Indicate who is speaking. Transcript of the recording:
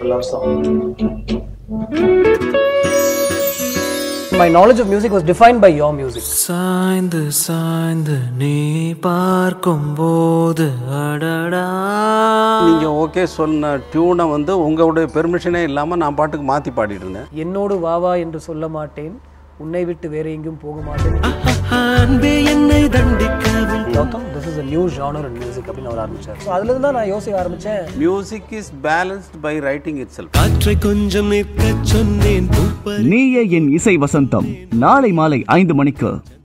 Speaker 1: a love song.
Speaker 2: My knowledge of music was defined by your music.
Speaker 3: சாய்ந்து சாய்ந்து நீ பார்க்கும்போது அடடா
Speaker 4: நீங்கள் ஓகே சொன்ன டியூனை வந்து உங்களுடைய பெர்மிஷனே இல்லாமல் நான் பாட்டுக்கு மாற்றி பாடிட்டு இருந்தேன்
Speaker 2: என்னோடு வா வா என்று சொல்ல மாட்டேன் உன்னை விட்டு வேற எங்கேயும் போக மாட்டேன்
Speaker 3: அன்பே என்னை தண்டிக்கவும்
Speaker 2: Gautham this is a new genre in music அப்படின்னு அவர் ஆரம்பிச்சார் ஸோ அதுலேருந்து தான் நான் யோசிக்க ஆரம்பித்தேன்
Speaker 4: music is balanced by writing itself
Speaker 3: காற்றை கொஞ்சம் நிற்கச் சொன்னேன் பூப்பறி
Speaker 5: நீயே என் இசை வசந்தம் நாளை மாலை ஐந்து மணிக்கு